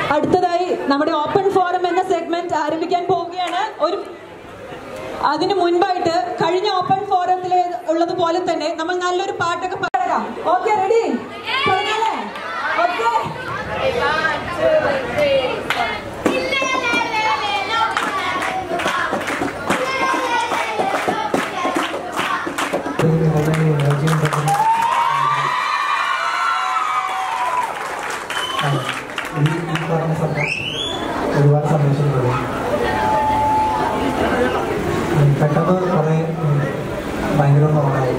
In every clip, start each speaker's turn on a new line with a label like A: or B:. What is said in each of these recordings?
A: അടുത്തതായി നമ്മുടെ open forum എന്ന സെഗ്മെന്റ് ആരംഭിക്കാൻ പോവുകയാണ് ഒരു അതിനു മുൻപായിട്ട് കഴിഞ്ഞ ഓപ്പൺ ഫോറത്തിൽ ഉള്ളതുപോലെ തന്നെ നമ്മൾ നല്ലൊരു പാട്ടൊക്കെ പാടാം ഓക്കെ റെഡി തുടങ്ങാല്ലേ ഓക്കെ
B: നിങ്ങളുടെ ഈ എനർജി ഉണ്ടെങ്കിൽ ആ, ഈ ഈ പറഞ്ഞ സംഭവം ഒരുപാട് സന്തോഷം തോന്നി ഉം, പെട്ടെന്ന് കുറേ ഉം, ഭയങ്കര നോണായി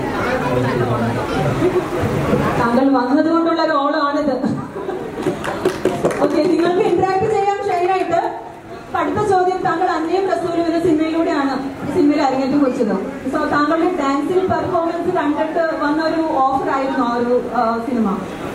A: താങ്കൾ വന്നതുകൊണ്ടുള്ള ഒരു ഓളമാണിത് ഓക്കെ നിങ്ങൾക്ക് ഇന്ററാക്ട് ചെയ്യാൻ ഷെയറായിട്ട് അടുത്ത ചോദ്യം താങ്കൾ അന്യം റസൂൽ എന്ന സിനിമയിലൂടെയാണ് ഈ സിനിമയിൽ അരങ്ങേറ്റം കുറിച്ചത് സോ താങ്കളുടെ ഡാൻസിൽ പെർഫോമൻസ് കണ്ടിട്ട് വന്ന ഒരു ഓഫർ ആയിരുന്നു ആ ഒരു ആ, സിനിമ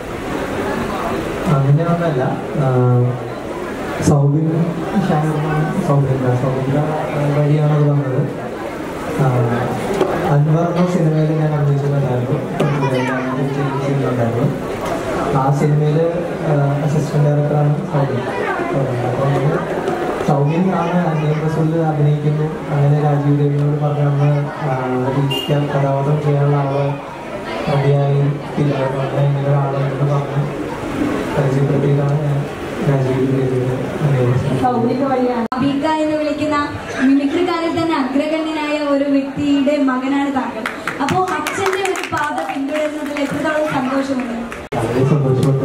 B: അങ്ങനെ ഒന്നല്ല സൗബിൻ സൗബിൻ സൗബിൻ വഴിയാണ് അത് വന്നത് ആ, അൻവർ എന്ന സിനിമയിൽ ഞാൻ അഭിനയിച്ചിട്ടുണ്ടായിരുന്നു ചെയ്യുന്നുണ്ടായിരുന്നു ആ സിനിമയിൽ അസിസ്റ്റന്റ് ഡയറക്ടറാണ് സൗബിൻ അപ്പോൾ സൗബിൻ ആണ് അന്യം റസൂലിൽ അഭിനയിക്കുന്നു അങ്ങനെ രാജീവ് ദേവിനോട് പറഞ്ഞാണ് ഈ കഥാപാത്രം ചെയ്യാനുള്ള ആള് മതിയായി ഇല്ലായിരുന്നു അങ്ങനെ ഇങ്ങനെ ഒരാളെന്ന് പറഞ്ഞ് പരിചയപ്പെടുത്തിയിട്ടാണ് ഞാൻ രാജീവ് ദേവിയുടെ അന്വേഷിച്ചത്
A: സൗദിക വഴിയാണ്
C: അബീക്ക എന്ന് വിളിക്കുന്ന മിമിക്രിക്കാരിൽ തന്നെ അഗ്രഗണ്യനായ ഒരു വ്യക്തിയുടെ മകനാണ് താങ്കൾ അപ്പോ അച്ഛന്റെ ഒരു പാത പിന്തുടരുന്നതിൽ എത്രത്തോളം സന്തോഷമുണ്ട്
B: വളരെ സന്തോഷമുണ്ട്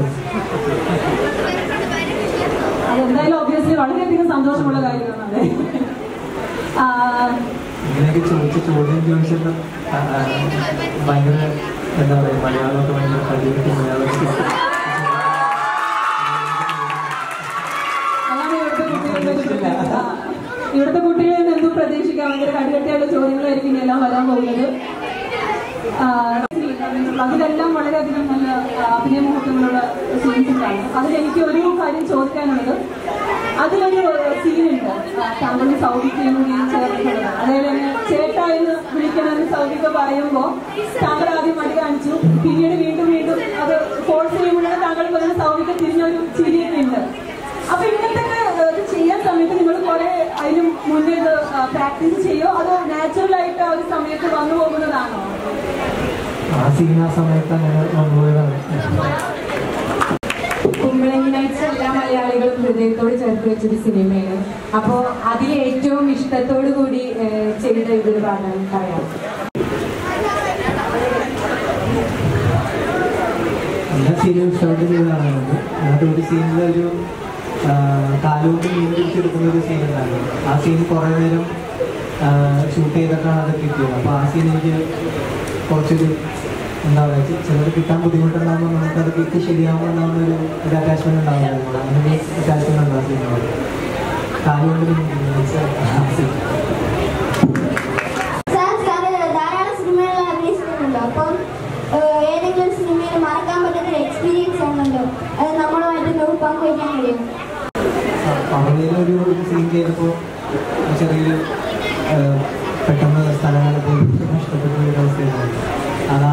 A: അതെന്തായാലും ഒബ്വിയസ്ലി വളരെയധികം സന്തോഷമുള്ള കാര്യമാണ് അതെ ആ,
B: ഇങ്ങനെയൊക്കെ ചോദിച്ച ചോദ്യം ചോദിച്ചിട്ട് ആ, ആ, ഭയങ്കര എന്താ പറയുക മലയാളമൊക്കെ ഭയങ്കര കഴിവിട്ട് മലയാളം
A: അതാണ് ഇവിടുത്തെ കുട്ടികളുടെ ഒരു പ്രത്യേകത. ആ, ഇവിടുത്തെ കുട്ടികളിൽ നിന്ന് എന്തും പ്രതീക്ഷിക്കാം ഭയങ്കര കടുകട്ടിയുള്ള ചോദ്യങ്ങളായിരിക്കും ഇനി എല്ലാം വരാൻ പോകുന്നത് ആ, അതിലെല്ലാം വളരെയധികം നല്ല ആ, അഭിനയ മുഹൂർത്തങ്ങളുള്ള സീൻസുകളാണ് അതിൽ എനിക്ക് ഒരു കാര്യം ചോദിക്കാനുള്ളത് അതിലൊരു സീനുണ്ട് താങ്കളുടെ സൗദിക്കയും കൂടി ചേർന്നിട്ടുള്ളത് അതായത് തന്നെ ചേട്ടാ എന്ന് വിളിക്കണമെന്ന് സൗദിക്ക പറയുമ്പോൾ താങ്കൾ ആദ്യം മടി കാണിച്ചു പിന്നീട് വീണ്ടും വീണ്ടും അത് ഫോഴ്സ് ചെയ്യുമ്പോഴാണ് താങ്കൾ പറയുന്ന സൗദിക്ക തിരിഞ്ഞൊരു ചിരിയൊക്കെ ഉണ്ട് അപ്പൊ ഇങ്ങനത്തെ ഇത് ചെയ്യാൻ സമയത്ത് നിങ്ങൾ കുറെ അതിന് മുന്നേ ഇത് പ്രാക്ടീസ് ചെയ്യോ അതോ നാച്ചുറൽ ആയിട്ട് ആ ഒരു സമയത്ത് വന്നു പോകുന്നതാണോ
B: ആ സീൻ ആ സമയത്ത് അങ്ങനെ വന്നുപോയതാണ്
D: കുമ്പളങ്ങി നൈറ്റ്സ് എല്ലാ മലയാളികളും ഹൃദയത്തോട് ചേർത്ത് വെച്ചൊരു സിനിമയാണ് അപ്പോൾ അതിൽ ഏറ്റവും ഇഷ്ടത്തോടു കൂടി ഏഹ്, ചെയ്ത ഇതൊരു ഭാഗം പറയാം
B: എല്ലാ സീനും ഇഷ്ടപ്പെട്ട് ചെയ്തതാണ് നമുക്ക് അതിനകത്ത് ഒരു സീനിൽ ഒരു ആ, കാലുകൊണ്ട് മീൻ പിടിച്ചെടുക്കുന്ന ഒരു സീൻ ഉണ്ടായിരുന്നു ആ സീൻ കുറേ നേരം ഷൂട്ട് ചെയ്തിട്ടാണ് അത് കിട്ടിയത് അപ്പോൾ ആ സീൻ എനിക്ക് കുറച്ചൊരു എന്താ പറയുക ചിലത് കിട്ടാൻ ബുദ്ധിമുട്ടുണ്ടാകുമ്പോൾ നമുക്ക് അത് കിട്ടി ശരിയാകുമ്പോൾ ഉണ്ടാകുന്ന ഒരു ഒരു അറ്റാച്ച്മെന്റ് ഉണ്ടാകുന്നത് അങ്ങനെ ഒരു അറ്റാച്ച്മെന്റ് ഉണ്ട് ആ സീനിനോട് കാലുകൊണ്ട് മീൻ പിടിക്കുന്ന ആ scene.
E: സാർ സാറ് ധാരാളം സിനിമകളിൽ അഭിനയിച്ചിട്ടുണ്ടല്ലോ അപ്പം ഏഹ്, ഏതെങ്കിലും സിനിമയിൽ മറക്കാൻ പറ്റുന്ന ഒരു എക്സ്പീരിയൻസ് ഉണ്ടല്ലോ അത് നമ്മളുമായിട്ട് നോക്കി പങ്കുവയ്ക്കാൻ കഴിയും
B: പവനയിലൊരു ഒരു സീൻ ചെയ്തപ്പോൾ ചെറിയൊരു ആ, പെട്ടെന്ന് സ്ഥലങ്ങളൊക്കെ നഷ്ടപ്പെട്ട ഒരു അവസ്ഥയായിരുന്നു അതാ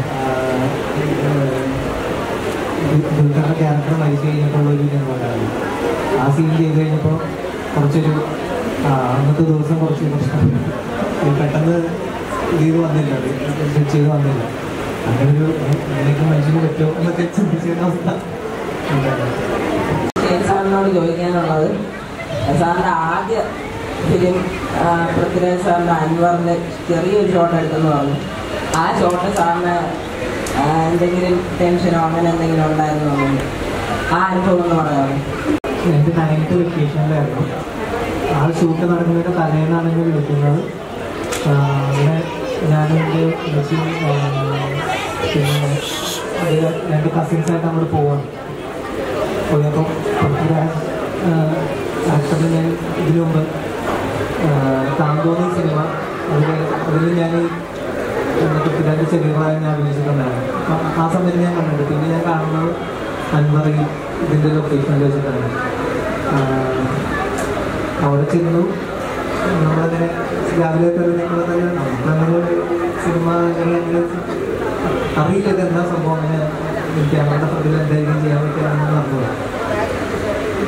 B: ദുൽഖറിന്റെ ക്യാരക്ടർ മരിച്ചു കഴിഞ്ഞപ്പോൾ ഒരു ജന്മണ്ടായിരുന്നു ആ സീൻ ചെയ്ത് കഴിഞ്ഞപ്പോൾ കുറച്ചൊരു ആ, അന്നത്തെ ദിവസം കുറച്ച് പ്രശ്നം ഇത് പെട്ടെന്ന് ഇത് ചെയ്ത് വന്നില്ല ഇത് ചെയ്ത് വന്നില്ല അങ്ങനെ ഒരു ഇതിലേക്ക് മനുഷ്യന് പറ്റുമോ എന്നൊക്കെ ചിന്തിച്ചിരുന്ന അവസ്ഥ ഉണ്ടായിരുന്നു
F: സാറിനോട് ചോദിക്കാനുള്ളത് സാറിൻ്റെ ആദ്യ ഫിലിം പൃഥ്വിരാജ് സാറിൻ്റെ അൻവറിൻ്റെ ചെറിയൊരു ഷോട്ട് എടുത്തെന്ന് പറഞ്ഞു ആ ഷോട്ട് സാറിന് ആ, എന്തെങ്കിലും ടെൻഷനോ അങ്ങനെ എന്തെങ്കിലും ഉണ്ടായിരുന്നു ആ അനുഭവം എന്ന് പറയാമോ
B: എൻ്റെ നയൻത്ത് വെക്കേഷനിലായിരുന്നു ആ ഷൂട്ട് നടക്കുന്നതിൻ്റെ തലേന്നാണ് എന്നെ വിളിക്കുന്നത് ആ, അങ്ങനെ ഞാനും എൻ്റെ ഉമ്മച്ചിയും, ആ, പിന്നെ ഒരു രണ്ട് കസിൻസായിട്ട് അങ്ങോട്ട് പോവാണ് പോയപ്പോൾ പൃഥ്വിരാജ് ആക്ച്വലി ഞാൻ ഇതിനു മുമ്പ് താന്തോന്നി സിനിമ അതിൽ അതിൽ ഞാൻ പൃഥ്വിരാജ് ചെറിയ പ്രായം ഞാൻ അഭിനയിച്ചിട്ടുണ്ടായിരുന്നു അപ്പം ആ സമയത്ത് ഞാൻ കണ്ടിട്ടുണ്ട് പിന്നെ ഞാൻ കാണുന്നത് അൻവറി ഇതിൻ്റെ ലൊക്കേഷനിൽ വെച്ചിട്ടാണ് ആ, അവിടെ ചെന്നു നമ്മളങ്ങനെ രാവിലെ തന്നെ തന്നെ നമ്മളങ്ങനെ സിനിമ അങ്ങനെ അങ്ങനെ അറിയില്ല ഇത് എന്താ സംഭവം അങ്ങനെ ക്യാമറയുടെ ഫ്രണ്ടിൽ എന്തായിരിക്കും ചെയ്യാൻ പറ്റുകയാണെന്ന് പറഞ്ഞത്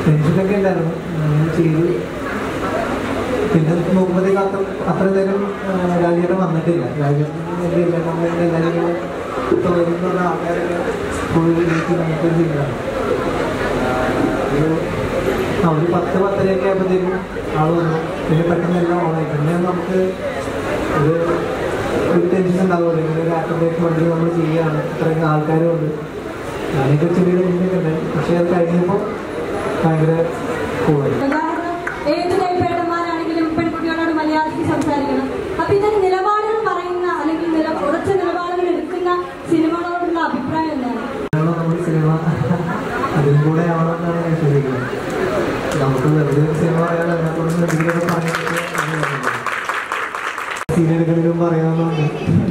B: ടെൻഷനൊക്കെ ഉണ്ടായിരുന്നു അങ്ങനെ ചെയ്തു പിന്നെ നോക്കുമ്പോഴത്തേക്ക് അത്ര അത്ര നേരം രാജേട്ടൻ വന്നിട്ടില്ല രാജേട്ടൻ ഇല്ല നമ്മൾ എല്ലാവരും വരുന്ന ആൾക്കാരൊക്കെ ഫുൾ വീട്ടിൽ വന്നിട്ട് ചെയ്യുന്നതാണ് ഒരു ആ ഒരു പത്ത് പത്തരയൊക്കെ ആയപ്പോഴത്തേക്കും ആൾ വന്നു പിന്നെ പെട്ടെന്ന് എല്ലാം ഓണായി പിന്നെ നമുക്ക് ഒരു ഒരു ടെൻഷൻ ഉണ്ടാവുമല്ലോ ഇങ്ങനെ ഒരു ആക്ടിവേറ്റ് വണ്ടി നമ്മൾ ചെയ്യുകയാണ് ഇത്രയും ആൾക്കാരും ഉണ്ട് ഞാനൊക്കെ ചെറിയ ടെൻഷനൊക്കെ ഉണ്ടായി പക്ഷേ അത് കഴിഞ്ഞപ്പോൾ ഭയങ്കര കൂടുതൽ
A: ഉദാഹരണം ഏത് കൈപ്പേടന്മാരാണെങ്കിലും പെൺകുട്ടികളോട് മലയാളത്തിൽ സംസാരിക്കണം അപ്പൊ ഇതിന് നിലപാടുകൾ പറയുന്ന അല്ലെങ്കിൽ നില ഉറച്ച നിലപാടുകൾ എടുക്കുന്ന സിനിമകളോടുള്ള അഭിപ്രായം എന്താണ്
B: കാരണം നമ്മുടെ സിനിമ അതിലും കൂടെ ആവണമെന്നാണ് ഞാൻ ചോദിക്കുന്നത് നമുക്ക് വെറുതെ ഒരു സിനിമ പറയാൻ അതിനെക്കുറിച്ച് എന്തെങ്കിലുമൊക്കെ പറയാനൊക്കെ സീരിയലുകളിലും പറയാവുന്നുണ്ട്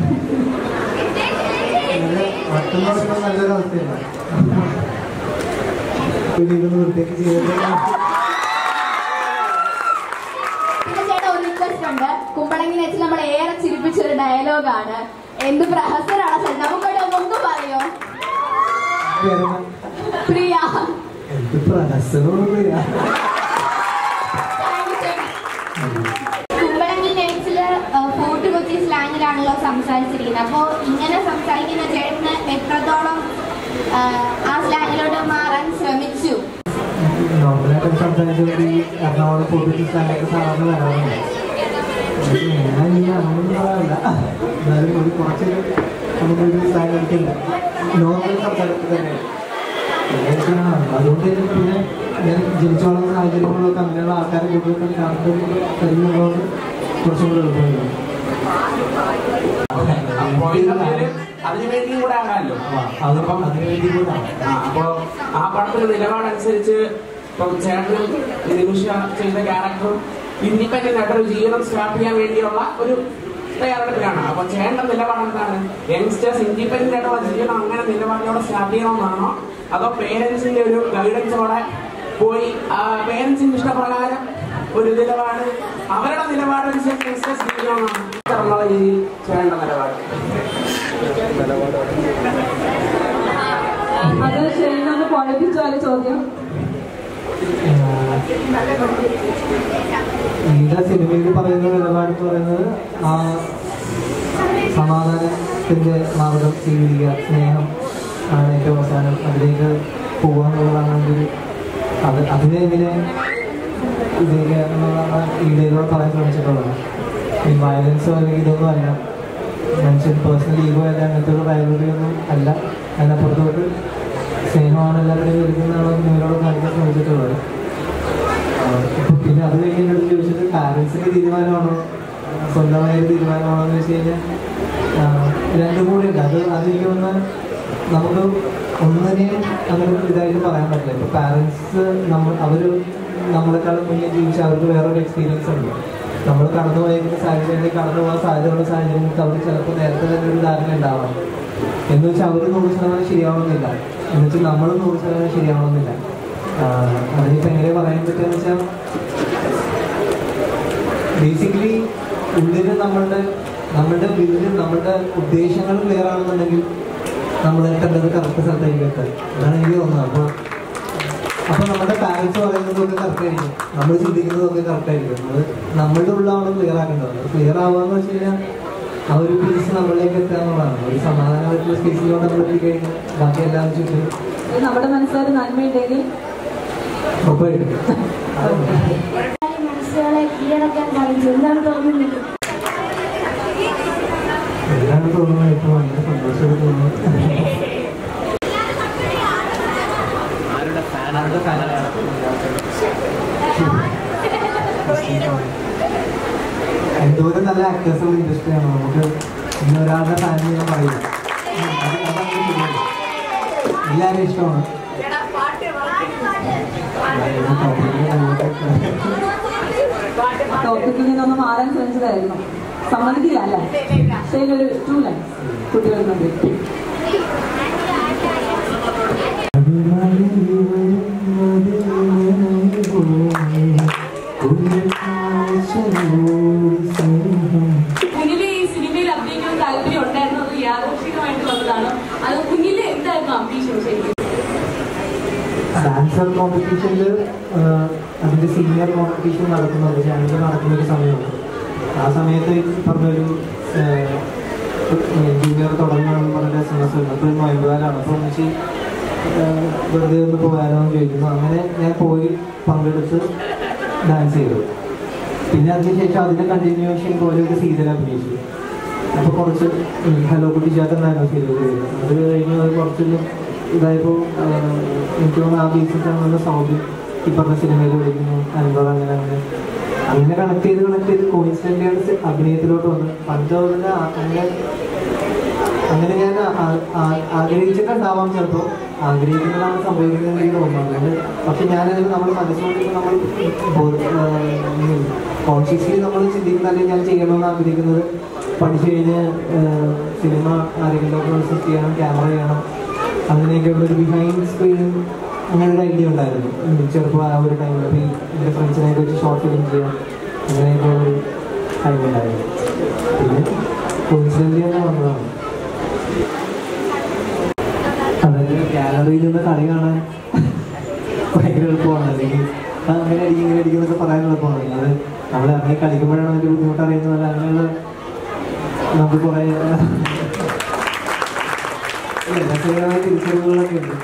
B: അങ്ങനെ മറ്റുള്ളവർക്കും നല്ലൊരു അവസ്ഥയാണ് ഇതൊന്ന് വൃത്തിയാക്കി ചെയ്തിട്ട്
E: പിന്നെ ചേട്ടാ ഒരു റിക്വസ്റ്റ് ഉണ്ട് കുമ്പളങ്ങി വെച്ച് നമ്മൾ ഏറെ ചിരിപ്പിച്ച ഒരു ഡയലോഗാണ് എന്ത് പ്രഹസനാണ് ചേട്ടാ നമുക്കവിടെ ഒന്നും പറയോ
B: പേരെന്താ?
E: പ്രിയ
B: എന്ത് പ്രഹസനമൊന്നുമില്ല
E: കുമ്പളങ്ങി നെറ്റ്സില് ഫോർട്ട് കൊച്ചി സ്ലാങ്ങിലാണല്ലോ സംസാരിച്ചിരിക്കുന്നത് അപ്പോൾ ഇങ്ങനെ സംസാരിക്കുന്ന ചേട്ടന് എത്രത്തോളം ആ, ആ സ്ലാങ്ങിലോട്ട് മാറാൻ ശ്രമിച്ചു
B: നോർമലായിട്ട് സംസാരിച്ചുകൊണ്ട് ഈ എറണാകുളം പൊതുവെ സ്ഥലമൊക്കെ സാധാരണ വരാറുണ്ട് പക്ഷേ ഞാൻ ഈ അങ്ങനൊന്നും പറയാറില്ല എന്നാലും ഒരു കുറച്ചൊരു നമുക്കൊരു സ്ലാങ് എടുക്കില്ല നോർമൽ സംസാരത്തിൽ തന്നെ അതുകൊണ്ട് തന്നെ പിന്നെ ഞാൻ ജനിച്ചു വളർന്ന സാഹചര്യങ്ങളിലൊക്കെ അങ്ങനെയുള്ള ആൾക്കാരെ കൂടുതൽ കാണുമ്പോൾ കഴിയുന്നതുകൊണ്ട് കുറച്ചും കൂടെ എളുപ്പമായിരുന്നു
G: പോയിന്റ് പേര് അതിനു വേണ്ടിയും കൂടെ ആകാമല്ലോ
B: അതിപ്പം അതിനു വേണ്ടി കൂടെ
G: ആ, അപ്പൊ ആ പടത്തിന്റെ നിലപാടനുസരിച്ച് ഇപ്പൊ ചേട്ടനും നിമിഷ ചെയ്ത ക്യാരക്ടറും ഇൻഡിപെൻഡന്റ് ആയിട്ട് ഒരു ജീവിതം സ്റ്റാർട്ട് ചെയ്യാൻ വേണ്ടിയുള്ള ഒരു തയ്യാറെടുപ്പിലാണ് അപ്പൊ ചേട്ടന്റെ നിലപാട് എന്താണ് യങ്സ്റ്റേഴ്സ് ഇൻഡിപെൻഡന്റ് ആയിട്ടുള്ള ജീവിതം അങ്ങനെ നിലപാടിലൂടെ സ്റ്റാർട്ട് ചെയ്യണമെന്നാണോ അതോ പേരൻസിന്റെ ഒരു ഗൈഡൻസോടെ പോയി പേരൻസിന്റെ ഇഷ്ടപ്രകാരം ഒരു നിലപാട് അവരുടെ നിലപാടനുസരിച്ച് യങ്സ്റ്റേഴ്സ് ജീവിക്കണമെന്നാണ് എന്നുള്ള രീതിയിൽ ചേട്ടന്റെ നിലപാട്
A: അത് ശരിയൊന്ന് കുഴപ്പിച്ചാല് ചോദ്യം
B: ഗീത സിനിമയിൽ പറയുന്ന നിലപാട് എന്ന് പറയുന്നത് ആ സമാധാനത്തിന്റെ മാർഗം സ്വീകരിക്കുക സ്നേഹം ആണ് ഏറ്റവും അവസാനം അതിലേക്ക് പോകാന്നുള്ളതാണ് എൻ്റെ ഒരു അത് അതിനെ എങ്ങനെ വിജയിക്കുക എന്നുള്ളതാണ് ഗീതയിലൂടെ പറയാൻ ശ്രമിച്ചിട്ടുള്ളത് ഈ വയലൻസോ അല്ലെങ്കിൽ ഇതൊന്നും അല്ല മനുഷ്യൻ പേഴ്സണൽ ഈഗോ അല്ല അങ്ങനത്തെ ഒരു റൈവറി ഒന്നും അല്ല അതിനപ്പുറത്തോട്ട് സ്നേഹമാണ് എല്ലാവരുടെയും വരുന്നതാണ് നിങ്ങളോട് കാണിക്കാൻ ശ്രമിച്ചിട്ടുള്ളത് ഇപ്പൊ പിന്നെ അത് കഴിഞ്ഞ് എന്നോട് ചോദിച്ചത് പാരൻസിന്റെ തീരുമാനമാണോ സ്വന്തമായ ഒരു തീരുമാനമാണോ എന്ന് വെച്ച് കഴിഞ്ഞാൽ രണ്ടും കൂടി ഉണ്ട് അത് അതെനിക്ക് ഒന്ന് നമുക്ക് ഒന്നിനെയും അങ്ങനെ ഇതായിട്ട് പറയാൻ പറ്റില്ല ഇപ്പൊ പാരൻസ് നമ്മൾ അവര് നമ്മളെക്കാളും മുന്നേ ജീവിച്ച അവർക്ക് വേറൊരു എക്സ്പീരിയൻസ് ഉണ്ട് നമ്മൾ കടന്നു പോയിരിക്കുന്ന സാഹചര്യം കടന്നു പോകാൻ സാധ്യതയുള്ള സാഹചര്യങ്ങൾക്ക് അവർക്ക് ചിലപ്പോൾ നേരത്തെ തന്നെ ഒരു ധാരണ ഉണ്ടാവാം എന്ന് വെച്ചാൽ അവർ നൂറ് ശതമാനം ശരിയാവണമെന്നില്ല എന്ന് വെച്ചാൽ നമ്മൾ നൂറ് ശതമാനം ശരിയാവണമെന്നില്ല ആഹ് അതിനിപ്പോ എങ്ങനെ പറയാൻ പറ്റുക വെച്ചാൽ ബേസിക്കലി ഉള്ളില് നമ്മളുടെ നമ്മളുടെ വീട്ടിൽ നമ്മളുടെ ഉദ്ദേശങ്ങൾ ക്ലിയർ ആണെന്നുണ്ടെങ്കിൽ നമ്മൾ എത്തേണ്ടത് കറക്റ്റ് സ്ഥലത്തായിരിക്കും എത്താൻ അതാണ് എനിക്ക് തോന്നുന്നത് അപ്പോൾ അപ്പൊ നമ്മുടെ പാരന്റ്സ് പറയുന്നതൊക്കെ കറക്റ്റ് ആയിരിക്കും നമ്മൾ ചിന്തിക്കുന്നതൊക്കെ കറക്റ്റ് ആയിരിക്കും അത് നമ്മളുടെ ഉള്ളാണ് ക്ലിയർ ആക്കേണ്ടത് ക്ലിയർ ആവുക വെച്ച് കഴിഞ്ഞാൽ ആ ഒരു പീസ് നമ്മളിലേക്ക് എത്തുക എന്നുള്ളതാണ് ഒരു സമാധാനമായിട്ടുള്ള സ്പേസിലൂടെ നമ്മൾ എത്തിക്കഴിഞ്ഞാൽ ബാക്കി എല്ലാം ചുറ്റും
A: ഇത് നമ്മുടെ മനസ്സിലൊരു നന്മയുണ്ടെങ്കിൽ
B: ഉറപ്പായിട്ടും
E: മനസ്സുകളെ കീഴടക്കാൻ സാധിച്ചു എന്താണ് തോന്നുന്നത്
B: എന്താണ് തോന്നുന്നത് ഇപ്പൊ ഭയങ്കര സന്തോഷമായിട്ട് തോന്നുന്നു ആരുടെ ഫാനാണ് എന്തോരം നല്ല ആക്ടേഴ്സുള്ള ഇൻഡസ്ട്രിയാണ് നമുക്ക് ഇന്ന് ഒരാളുടെ ഫാൻ ഞാൻ പറയില്ല അത് അതങ്ങനെ ശരിയല്ല. എല്ലാവരും ഇഷ്ടമാണ്
A: ടോപ്പിക്കിൽ നിന്നൊന്ന് മാറാൻ ശ്രമിച്ചതായിരുന്നു സമ്മതിക്കില്ല അല്ലേ ശരി ഒരു ടു ലൈൻസ് കുട്ടികൾക്ക് വേണ്ടി
H: കുഞ്ഞിലെ ഈ സിനിമയിൽ അഭിനയിക്കാൻ താല്പര്യം ഉണ്ടായിരുന്നു അത് യാദൃശികമായിട്ട് വന്നതാണ് അത് കുഞ്ഞിലെ എന്തായിരുന്നു അംബീഷൻ ശരിക്കും
B: ഡാൻസർ കോമ്പറ്റീഷനിൽ അതിന്റെ സീനിയർ കോമ്പറ്റീഷൻ നടക്കുന്നുണ്ട് ചാനലിൽ നടക്കുന്ന ഒരു സമയമാണ് ആ സമയത്ത് ഈ പറഞ്ഞൊരു ജൂനിയർ തുടങ്ങുകയാണെന്ന് പറഞ്ഞ എസ് എം എസ് ഉണ്ട് അപ്പോൾ മൊയമ്പുകാരാണ് അപ്പോൾ ഒന്നിച്ച് ഏഹ്, വെറുതെ ഒന്ന് പോകാനോ എന്ന് ചോദിക്കുന്നു അങ്ങനെ ഞാൻ പോയി പങ്കെടുത്ത് ഡാൻസ് ചെയ്തു പിന്നെ അതിനുശേഷം അതിന്റെ കണ്ടിന്യൂവേഷൻ പോലെ ഒരു സീരിയൽ അഭിനയിച്ചു അപ്പൊ കുറച്ച് ഹലോ കുട്ടി ചേട്ടനായിരുന്നു സീരിയൽ ചെയ്തത് അത് കഴിഞ്ഞ് അത് കുറച്ചൊരു ഇതായപ്പോൾ എനിക്ക് തോന്നുന്നു ആ ബേസിൽ കാണുന്ന സൗണ്ട് ഈ പറഞ്ഞ സിനിമയിൽ വിളിക്കുന്നു അനുഭവം അങ്ങനെ അങ്ങനെ അങ്ങനെ കണക്ട് ചെയ്ത് കണക്ട് ചെയ്ത് കോയിൻസിഡന്റ് അഭിനയത്തിലോട്ട് വന്ന് പണ്ട് മുതല് ആ- അങ്ങനെ അങ്ങനെ ഞാൻ ആ- ആ- ആഗ്രഹിച്ചിട്ടുണ്ടാവാം ചിലപ്പോൾ ആഗ്രഹിക്കുന്നതാണ് സംഭവിക്കുന്നത് എനിക്ക് തോന്നുന്നത് പക്ഷെ ഞാനതിൽ നമ്മൾ മനസ്സുകൊണ്ട് നമ്മൾ കോൺഷ്യസ്ലി നമ്മൾ ചിന്തിക്കുന്ന അല്ലെങ്കിൽ ഞാൻ ചെയ്യണമെന്ന് ആഗ്രഹിക്കുന്നത് പഠിച്ചു കഴിഞ്ഞ് സിനിമ ആരെങ്കിലും സൃഷ്ടി ചെയ്യണം ക്യാമറ ചെയ്യണം അങ്ങനെയൊക്കെയുള്ള ഒരു ബിഹൈൻഡ് സ്ക്രീൻ അങ്ങനെ ഒരു ഐഡിയ ഉണ്ടായിരുന്നു ഉം, ചെറുപ്പം ആ ഒരു ടൈമിൽ അപ്പോൾ ഈ എൻ്റെ ഫ്രണ്ട്സിനെയൊക്കെ വെച്ച് ഷോർട്ട് ഫിലിം ചെയ്യാം അങ്ങനെയൊക്കെ ഒരു ടൈം ഉണ്ടായിരുന്നു പിന്നെ കോൺസിഡൻ്റ് തന്നെ വന്നതാണ് അതായത് ഗാലറിയിൽ നിന്ന് കളി കാണാൻ ഭയങ്കര എളുപ്പമാണ് അല്ലെങ്കിൽ ആ, അങ്ങനെ അടിക്കും ഇങ്ങനെ അടിക്കും എന്നൊക്കെ പറയാൻ എളുപ്പമാണ് അത് നമ്മൾ ഇറങ്ങി കളിക്കുമ്പോഴാണ് അതിന്റെ ബുദ്ധിമുട്ട് അറിയുന്നത് അങ്ങനെയുള്ള നമുക്ക് കുറെ ഇല്ല, രസകരമായ തിരിച്ചറിവുകളൊക്കെ ഉണ്ട്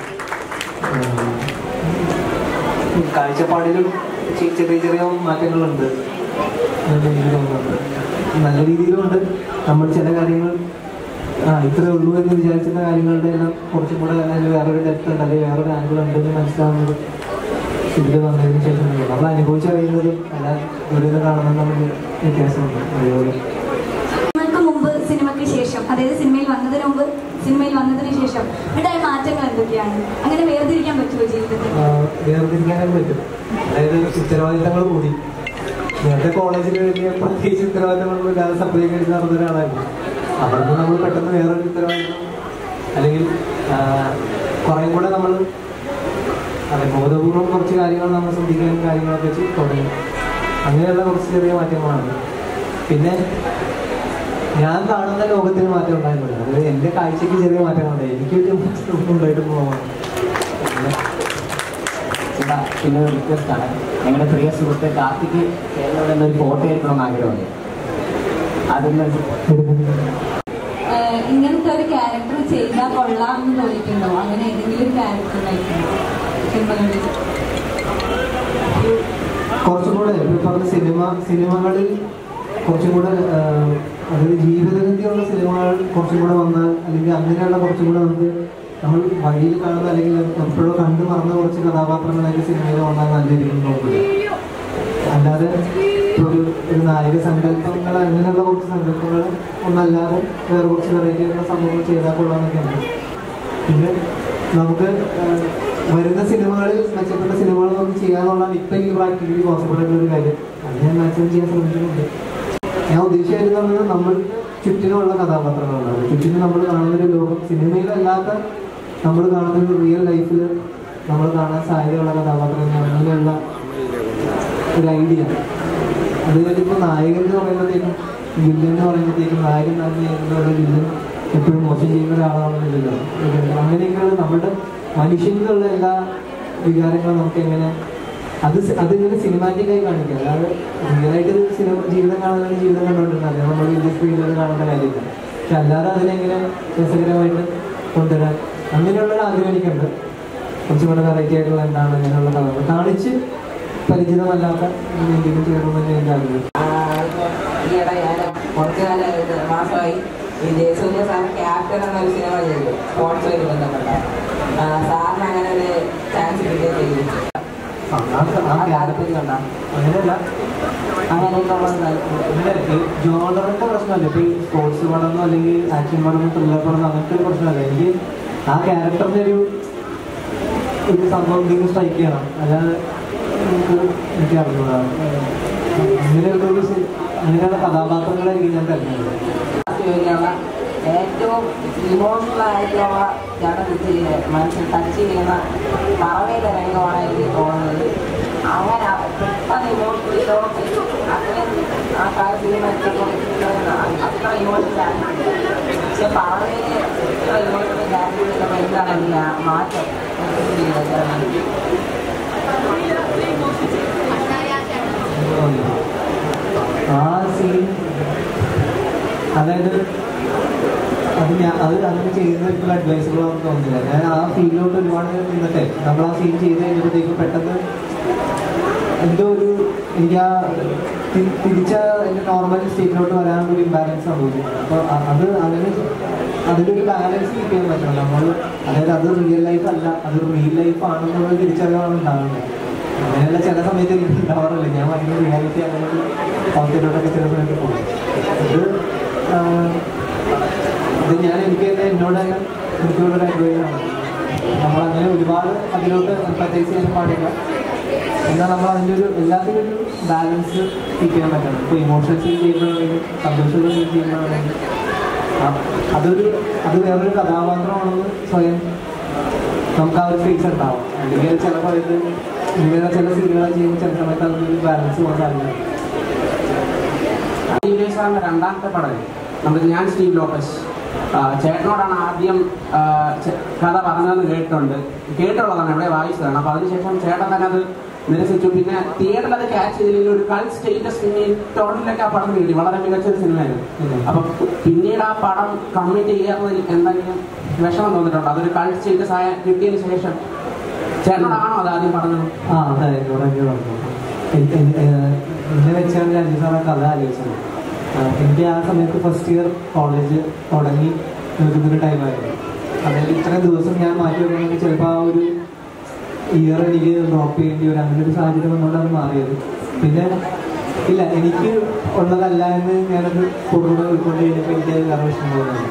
B: ഉം, കാഴ്ചപ്പാടിലും ചെ- ചെറിയ ചെറിയ മാറ്റങ്ങളുണ്ട് എന്ന് എനിക്ക് തോന്നുന്നുണ്ട് നല്ല രീതിയിലുണ്ട് നമ്മൾ ചില കാര്യങ്ങൾ ആ ഇത്രേ ഉള്ളൂ എന്ന് വിചാരിച്ചിരുന്ന കാര്യങ്ങളുടെ എല്ലാം കുറച്ചും കൂടെ അതിൽ വേറൊരു ഡെപ്ത് ഉണ്ട് അല്ലെങ്കിൽ വേറൊരു ആംഗിൾ ഉണ്ടെന്ന് മനസ്സിലാവുന്നത് ഇതിൽ വന്നതിന് ശേഷം നമ്മൾ അനുഭവിച്ചറിയുന്നതും അല്ല ഇവിടെ നിന്ന് കാണുന്നതും തമ്മിൽ വ്യത്യാസമുണ്ട് അതേപോലെ
C: സിനിമയ്ക്ക് മുമ്പ് സിനിമയ്ക്ക് ശേഷം അതായത് സിനിമയിൽ വന്നതിന് മുമ്പ് സിനിമയിൽ വന്നതിന് ശേഷം ഉണ്ടായ മാറ്റങ്ങൾ എന്തൊക്കെയാണ് അങ്ങനെ വേർതിരിക്കാൻ പറ്റുമോ ജീവിതത്തിൽ
B: ആ, വേർതിരിക്കാനൊക്കെ പറ്റും അതായത് ഉത്തരവാദിത്തങ്ങൾ കൂടി നേരത്തെ കോളേജിൽ വലിയ പ്രത്യേകിച്ച് ഉത്തരവാദിത്തങ്ങളൊന്നും ഇല്ലാതെ സപ്ലൈ കഴിച്ച് നടന്ന ഒരാളായിരുന്നു അവിടുന്ന് നമ്മൾ പെട്ടെന്ന് വേറൊരു ഉത്തരവാദിത്തം അല്ലെങ്കിൽ ആ, കുറേം കൂടെ നമ്മൾ അതെ ബോധപൂർവം കുറച്ച് കാര്യങ്ങൾ നമ്മൾ ശ്രദ്ധിക്കാനും കാര്യങ്ങളൊക്കെ വെച്ച് തുടങ്ങി അങ്ങനെയുള്ള കുറച്ച് ചെറിയ മാറ്റങ്ങളാണ് പിന്നെ ഞാൻ കാണുന്ന ലോകത്തിന് മാറ്റം ഉണ്ടായിരുന്നില്ല അതായത് എൻ്റെ കാഴ്ചക്ക് ചെറിയ മാറ്റങ്ങളുണ്ട് എനിക്ക് വലിയ മാറ്റം ഉണ്ടായിട്ട് പോകാം
I: ചേട്ടാ പിന്നെ ഒരു റിക്വസ്റ്റ് ആണ് ഞങ്ങളുടെ പ്രിയ സുഹൃത്ത് കാർത്തിക് ചേട്ടനോട് എന്നൊരു ഫോട്ടോ എടുക്കണമെന്ന് ആഗ്രഹമുണ്ട് അതൊന്ന്
A: ഏഹ് ഇങ്ങനത്തെ ഒരു ക്യാരക്ടർ ചെയ്താൽ കൊള്ളാം എന്ന് തോന്നിയിട്ടുണ്ടോ അങ്ങനെ ഏതെങ്കിലും ഒരു ക്യാരക്ടർ ഉണ്ടായിട്ടുണ്ടോ സിനിമകളിൽ
B: കുറച്ചും കൂടെ ഇപ്പൊ പറഞ്ഞ സിനിമ സിനിമകളിൽ കുറച്ചും കൂടെ ആ, അതായത് ജീവിതഗതിയുള്ള സിനിമകൾ കുറച്ചും കൂടെ വന്നാൽ അല്ലെങ്കിൽ അങ്ങനെയുള്ള കുറച്ചും കൂടെ നമുക്ക് നമ്മൾ വഴിയിൽ കാണുന്ന അല്ലെങ്കിൽ എപ്പോഴോ കണ്ടു മറന്ന കുറച്ച് കഥാപാത്രങ്ങളൊക്കെ സിനിമയിൽ വന്നാൽ നല്ല രീതിയിൽ നോക്കില്ല അല്ലാതെ ഇപ്പൊ ഒരു ഒരു നായക സങ്കല്പങ്ങൾ അങ്ങനെയുള്ള കുറച്ച് സങ്കല്പങ്ങൾ ഒന്നല്ലാതെ വേറെ കുറച്ച് വെറൈറ്റി ആയിട്ടുള്ള സംഭവങ്ങൾ ചെയ്താൽ കൊള്ളാന്നൊക്കെ ഉണ്ട് പിന്നെ നമുക്ക് ആ, വരുന്ന സിനിമകളിൽ മെച്ചപ്പെട്ട സിനിമകൾ നമുക്ക് ചെയ്യാന്നുള്ളതാണ് ഇപ്പം എനിക്ക് പ്രാക്ടിക്കലി പോസിബിൾ ആയിട്ടുള്ള ഒരു കാര്യം അത് ഞാൻ മാക്സിമം ചെയ്യാൻ ശ്രമിക്കുന്നുണ്ട് ഞാൻ ഉദ്ദേശിച്ചതെന്ന് പറഞ്ഞാൽ നമ്മൾ ചുറ്റിനുമുള്ള കഥാപാത്രങ്ങളുണ്ടാവും ചുറ്റിനും നമ്മൾ കാണുന്ന ഒരു ലോകം സിനിമയിലല്ലാത്ത നമ്മൾ കാണുന്ന ഒരു റിയൽ ലൈഫിൽ നമ്മൾ കാണാൻ സാധ്യതയുള്ള കഥാപാത്രങ്ങൾ അങ്ങനെയുള്ള ഒരു ഐഡിയ അത് കഴിഞ്ഞിപ്പോൾ നായകൻ എന്ന് പറയുമ്പോഴത്തേക്കും വില്ലൻ എന്ന് പറയുമ്പോഴത്തേക്കും നായകൻ തന്നെ ചെയ്യുന്ന വില്ലൻ എപ്പോഴും മോശം ചെയ്യുന്ന ഒരാളാണെന്നില്ലല്ലോ അങ്ങനെയൊക്കെയുള്ള നമ്മുടെ മനുഷ്യനിലുള്ള എല്ലാ വികാരങ്ങളും നമുക്ക് എങ്ങനെ അത് സി- അതിങ്ങനെ സിനിമാറ്റിക് ആയി കാണിക്കുക അല്ലാതെ റിയലായിട്ട് സിനിമ ജീവിതം കാണുന്ന ജീവിതം കണ്ടുകൊണ്ടിരുന്നത് നമ്മൾ വലിയ സ്ക്രീനിൽ കാണേണ്ട കാര്യമില്ല പക്ഷെ അല്ലാതെ അതിനെങ്ങനെ രസകരമായിട്ട് കൊണ്ടുവരാൻ അങ്ങനെയുള്ള ഒരു ആഗ്രഹം എനിക്കുണ്ട് കുറച്ചും കൂടെ വെറൈറ്റി ആയിട്ടുള്ള എന്താണ് അങ്ങനെയുള്ള കഥകൾ കാണിച്ച് പരിചിതമല്ലാത്ത എന്തെങ്കിലും ചെയ്യണമെന്ന് എൻ്റെ ആഗ്രഹം
F: ആ, ഇപ്പൊ ഈയിടെ ഞാൻ കുറച്ച് കാലമായിട്ട് മാസമായി ഈ ജയസൂര്യ സാർ ക്യാപ്റ്റൻ എന്നൊരു സിനിമ ചെയ്തു സ്പോർട്സുമായിട്ട് ബന്ധപ്പെട്ട ആ, സാറിന് അങ്ങനെ ഒരു ചാൻസ് കിട്ടുകയും ചെയ്തു
B: ആ, ആ- ആ ക്യാരക്ടർ കണ്ട അങ്ങനെയല്ല
F: അങ്ങനെയൊക്കെ ഉള്ള താല്പര്യം.
B: അങ്ങനെ ജോണറിന്റെ പ്രശ്നമല്ല ഇപ്പൊ ഈ സ്പോർട്സ് പടമോ അല്ലെങ്കിൽ ആക്ഷൻ പടമോ ത്രില്ലർ പടമോ അങ്ങനത്തെ ഒരു പ്രശ്നമല്ല എനിക്ക് ആ ക്യാരക്ടറിന്റെ ഒരു ഒരു സംഭവം എന്തെങ്കിലും സ്ട്രൈക്ക് ചെയ്യണം അല്ലാതെ നമുക്ക് എനിക്ക് അറിഞ്ഞൂടാ അങ്ങനെയുള്ള ഒരു സി- അങ്ങനെയുള്ള കഥാപാത്രങ്ങളായിരിക്കും ഞാൻ തിരഞ്ഞെടുക്കുന്നത്
F: ജോലിയുള്ള ഏറ്റവും ഇമോഷണൽ ആയിട്ടുള്ള ജട മനസ്സിൽ ടച്ച് ചെയ്യുന്ന പറവയിലെ രംഗമാണ് എനിക്ക് തോന്നുന്നത് അങ്ങനെ പെട്ടെന്ന് ഇമോഷണൽ ഷോക്ക് അത്രയും ആ കാര്യത്തിൽ അത്ര ഇമോഷണൽ ആയിട്ട് പക്ഷെ പറവയില് ഇത്ര ഇമോഷണൽ കാര്യത്തിൽ എന്താണ് അതിന്റെ ആ മാറ്റം
B: ആ സീൻ അതായത് അത് ഞാൻ അത് അങ്ങനെ ചെയ്യുന്നവർക്കുള്ള അഡ്വൈസുകൾ നമുക്ക് തോന്നുന്നില്ല ഞാൻ ആ ഫീലിലോട്ട് ഒരുപാട് നിന്നിട്ടെ നമ്മൾ ആ സീൻ ചെയ്ത് കഴിഞ്ഞപ്പോഴത്തേക്കും പെട്ടെന്ന് എന്തോ ഒരു എനിക്ക് ആ തി- തിരിച്ച എൻ്റെ നോർമൽ സ്റ്റേറ്റിലോട്ട് വരാനുള്ള ഒരു ഇംബാലൻസ് സംഭവിച്ചു അപ്പോൾ അത് അങ്ങനെ അതിലൊരു ബാലൻസ് കീപ്പ് ചെയ്യാൻ പറ്റണം നമ്മൾ അതായത് അത് റിയൽ ലൈഫ് അല്ല അത് റിയൽ ലൈഫ് ആണെന്നുള്ള തിരിച്ചറിവാണ് ഉണ്ടാകുന്നത് അങ്ങനെയുള്ള ചില സമയത്ത് എനിക്ക് ഉണ്ടാവാറില്ല ഞാൻ ഭയങ്കര റിയാലിറ്റി അങ്ങനെ ഒരു അവസ്ഥയിലോട്ടൊക്കെ ചില സമയത്ത് പോകും ഇത് ആ, ഇത് ഞാൻ എനിക്ക് തന്നെ എന്നോട് തന്നെ എനിക്കുള്ളൊരു അനുഭവമാണ് നമ്മളങ്ങനെ ഒരുപാട് അതിലോട്ട് എംപത്തൈസ് ചെയ്യാൻ പാടില്ല എന്നാൽ നമ്മൾ അതിൻ്റെ ഒരു എല്ലാത്തിനും ഒരു ബാലൻസ് കീപ്പ് ചെയ്യാൻ പറ്റണം ഇപ്പോൾ ഇമോഷണൽ ഫീൽ ചെയ്യുമ്പോഴാണെങ്കിലും സന്തോഷങ്ങൾ ഫീൽ ചെയ്യുമ്പോഴാണെങ്കിലും ആ, അതൊരു അത് വേറൊരു കഥാപാത്രമാണെന്ന് സ്വയം നമുക്ക് ആ ഒരു ഫീസ് ഉണ്ടാവും അല്ലെങ്കിൽ ചിലപ്പോൾ ഇത് ഇങ്ങനെ ചില സീനുകൾ ചെയ്യുമ്പോൾ ചില സമയത്ത് അതൊരു ബാലൻസ് പോകാൻ സാധിക്കും
G: സ്റ്റീവ് സാറിന്റെ രണ്ടാമത്തെ പടം നമ്മുടെ ഞാൻ സ്റ്റീവ് ലോപ്പസ് ആ, ചേട്ടനോടാണ് ആദ്യം ആ, ചെ- കഥ പറഞ്ഞതെന്ന് കേട്ടിട്ടുണ്ട് കേട്ടുള്ളതാണ് ഇവിടെ വായിച്ചതാണ് അപ്പൊ അതിനുശേഷം ചേട്ടൻ തന്നെ അത് നിരസിച്ചു പിന്നെ തിയേറ്ററിൽ അത് ക്യാച്ച് ചെയ്തില്ലെങ്കിൽ ഒരു കൾ സ്റ്റേറ്റസ് ടോട്ടലൊക്കെ ആ പടം കിട്ടി വളരെ മികച്ചൊരു സിനിമയായിരുന്നു അപ്പൊ പിന്നീട് ആ പടം കമ്മിറ്റ് ചെയ്യാത്തതിൽ എന്തെങ്കിലും വിഷമം തോന്നിയിട്ടുണ്ടോ അതൊരു കൾ സ്റ്റേറ്റസ് ആയ കിട്ടിയതിന് ശേഷം ചേട്ടനോടാണോ അത് ആദ്യം പറഞ്ഞത്
B: ആ അതെ എന്നോട് തന്നെ പറഞ്ഞു എ- എ- ഏഹ് എന്നെ വെച്ചാണ് രാജു സാർ ആ കഥ ആലോചിച്ചത് ആ, എനിക്ക് ആ സമയത്ത് ഫസ്റ്റ് ഇയർ കോളേജ് തുടങ്ങി നിൽക്കുന്നൊരു ടൈമായിരുന്നു അതായത് ഇത്രയും ദിവസം ഞാൻ മാറ്റി വെക്കണമെങ്കിൽ ചിലപ്പോൾ ആ ഒരു ഇയർ എനിക്ക് ഡ്രോപ്പ് ചെയ്യേണ്ടി വരും അങ്ങനെ ഒരു സാഹചര്യം വന്നുകൊണ്ടാണ് മാറിയത് പിന്നെ ഇല്ല എനിക്ക് ഉള്ളതല്ല എന്ന് ഞാനത് പൂർണ്ണമായി ഉൾക്കൊണ്ട് കഴിഞ്ഞപ്പോൾ എനിക്ക് അത് വേറെ വിഷമം തോന്നുന്നു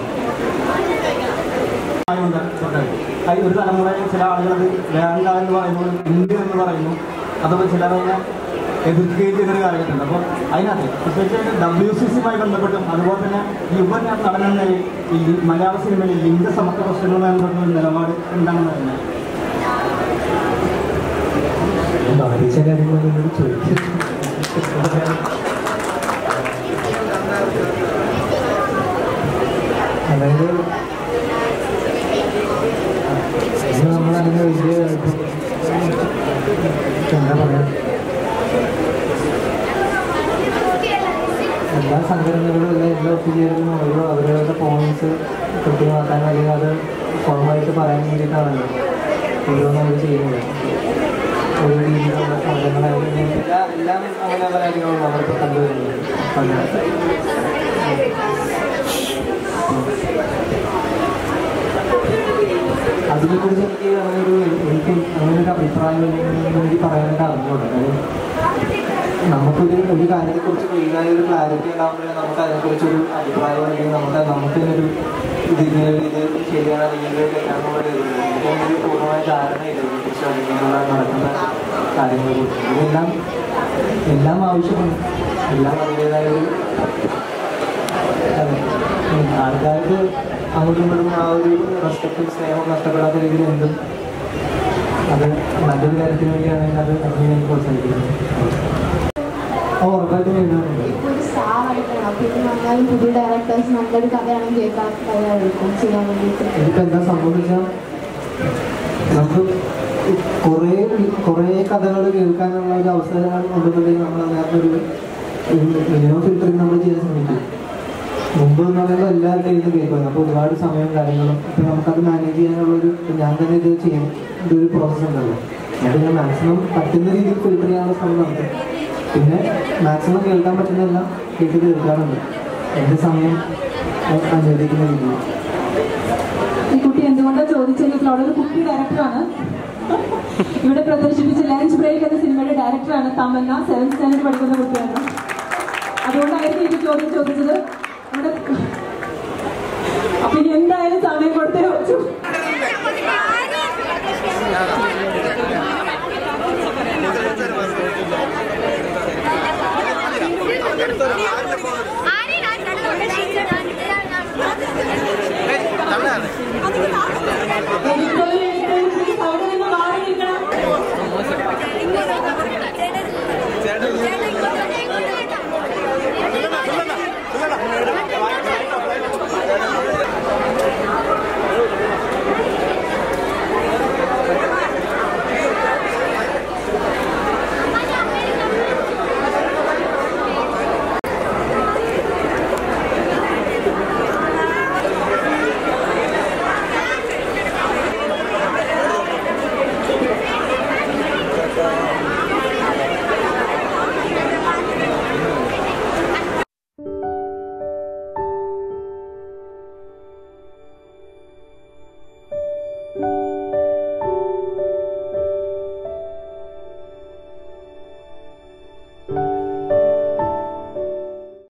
J: ആയതുകൊണ്ട് അത് ഒരു തലമുറയിൽ ചില ആളുകൾ അത് വേണ്ട എന്ന് പറയുമ്പോൾ ഉണ്ട് എന്ന് പറയുന്നു അതൊക്കെ ചിലർ അതിനെ എതിർക്കുകയും ചെയ്തൊരു കാലഘട്ടമുണ്ട് അപ്പോൾ അതിനകത്ത് പ്രത്യേകിച്ച് ഡബ്ല്യു സി സിയുമായി ബന്ധപ്പെട്ടും അതുപോലെ തന്നെ യുവ നടനെന്ന നിലയിൽ ഈ ലി- മലയാള സിനിമയിൽ ലിംഗസമത്വ പ്രശ്നങ്ങളുമായി ബന്ധപ്പെട്ട ഒരു നിലപാട് എന്താണെന്ന് പറയുന്നത്
B: ബാധിച്ച കാര്യങ്ങളൊന്നും ചോദിക്കും അതായത് ഇത് നമ്മളതിന് വലിയ ഇപ്പം എന്താ പറയാ എല്ലാ സംഘടനകളും എല്ലാം എല്ലാ ഒത്തുചേരുന്നു ഓരോ അവരവരുടെ പോയിന്റ്സ് കൃത്യമാക്കാൻ അല്ലെങ്കിൽ അത് ഫോമായിട്ട് പറയാൻ വേണ്ടിയിട്ടാണല്ലോ ഓരോന്നും അവർ ചെയ്യുന്നത് ഒരു രീതിയിലുള്ള സമരങ്ങളായാലും എല്ലാ എല്ലാം അങ്ങനെയുള്ള കാര്യങ്ങളും അവർക്ക് കണ്ടുവരുന്നത് അങ്ങനെ അതിനെക്കുറിച്ച് എനിക്ക് അങ്ങനെ ഒരു എനിക്ക് അങ്ങനെ ഒരു അഭിപ്രായം എനിക്ക് പറയാനായിട്ട് അറിഞ്ഞോട്ടെ കാര്യം നമുക്കൊരു ഒരു കാര്യത്തെക്കുറിച്ച് ക്ലീനായ ഒരു ക്ലാരിറ്റി ഉണ്ടാകുമ്പോഴേ നമുക്ക് അതിനെക്കുറിച്ച് ഒരു അഭിപ്രായം അല്ലെങ്കിൽ നമുക്ക് നമുക്ക് തന്നെ ഒരു ഇത് ഇങ്ങനെ ഒരു ഇത് ശരിയാണ് അല്ലെങ്കിൽ ഇത് തെറ്റാണെന്നുള്ള ഒരു ഇത് എനിക്കൊന്നും ഒരു പൂർണ്ണമായ ധാരണയില്ല ഇതിനെക്കുറിച്ച് അല്ലെങ്കിൽ നടക്കുന്ന കാര്യങ്ങളെക്കുറിച്ച് ഇതെല്ലാം എല്ലാം ആവശ്യമാണ് എല്ലാം അതിൻ്റെതായ ഒരു അതെ ഉം. ആൾക്കാർക്ക് അങ്ങോട്ടും ഇങ്ങോട്ടും ആ ഒരു റെസ്പെക്റ്റും സ്നേഹവും നഷ്ടപ്പെടാത്ത രീതിയിൽ എന്തും അത് നല്ലൊരു കാര്യത്തിന് വേണ്ടിയാണെങ്കിൽ അത് അതിനെ എനിക്ക് പ്രോത്സാഹിപ്പിക്കുന്നത് ഓ ഉറപ്പായിട്ടും എഴുതാറുണ്ട്
K: ഇപ്പോൾ ഒരു സ്റ്റാർ ആയിട്ടാണ് അപ്പോൾ ഇത് വന്നാലും പുതിയ ഡയറക്ടേഴ്സ് നല്ലൊരു കഥയാണെങ്കിൽ കേൾക്കാൻ തയ്യാറായിരിക്കും ചെയ്യാൻ വേണ്ടിയിട്ട്
B: ഇതിപ്പോ എന്താ സംഭവിച്ചാൽ നമുക്ക് കുറേ കുറേ കഥകൾ കേൾക്കാനുള്ള ഒരു അവസരം ഉണ്ടെന്നുണ്ടെങ്കിൽ നമ്മൾ അതിനകത്തൊരു മിനിമം ഫിൽറ്ററിങ് നമ്മൾ ചെയ്യാൻ ശ്രമിക്കും മുമ്പ് എന്ന് പറയുമ്പോൾ എല്ലാവരുടെയും ഇത് കേൾക്കുന്നു അപ്പോൾ ഒരുപാട് സമയവും കാര്യങ്ങളും ഇപ്പം നമുക്കത് മാനേജ് ചെയ്യാനുള്ള ഒരു ഇപ്പം ഞാൻ തന്നെ ഇത് ചെയ്യും ഇതൊരു പ്രോസസ്സ് ഉണ്ടല്ലോ അത് ഞാൻ മാക്സിമം പറ്റുന്ന രീതിയിൽ ഫിൽറ്റർ ചെയ്യാനുള്ള ശ്രമം നടത്തും പിന്നെ മാക്സിമം കേൾക്കാൻ പറ്റുന്നതെല്ലാം കേട്ട് തീർക്കാറുണ്ട് എൻ്റെ സമയം അ- അനുവദിക്കുന്ന രീതിയിൽ
A: ഈ കുട്ടി എന്തുകൊണ്ടാണ് ചോദിച്ചെങ്കിൽ അവിടെ ഒരു കുട്ടി ഡയറക്ടറാണ് ഇവിടെ പ്രദർശിപ്പിച്ച ലഞ്ച് ബ്രേക്ക് എന്ന സിനിമയുടെ ഡയറക്ടറാണ് തമന്ന സെവൻ സ്റ്റാൻഡേർഡ് പഠിക്കുന്ന കുട്ടിയാണ് അതുകൊണ്ടായിരിക്കും ഈ ചോദ്യം ചോദിച്ചത് ഇവിടെ അപ്പൊ ഇനി എന്തായാലും സമയം കൊടുത്തേ വെച്ചു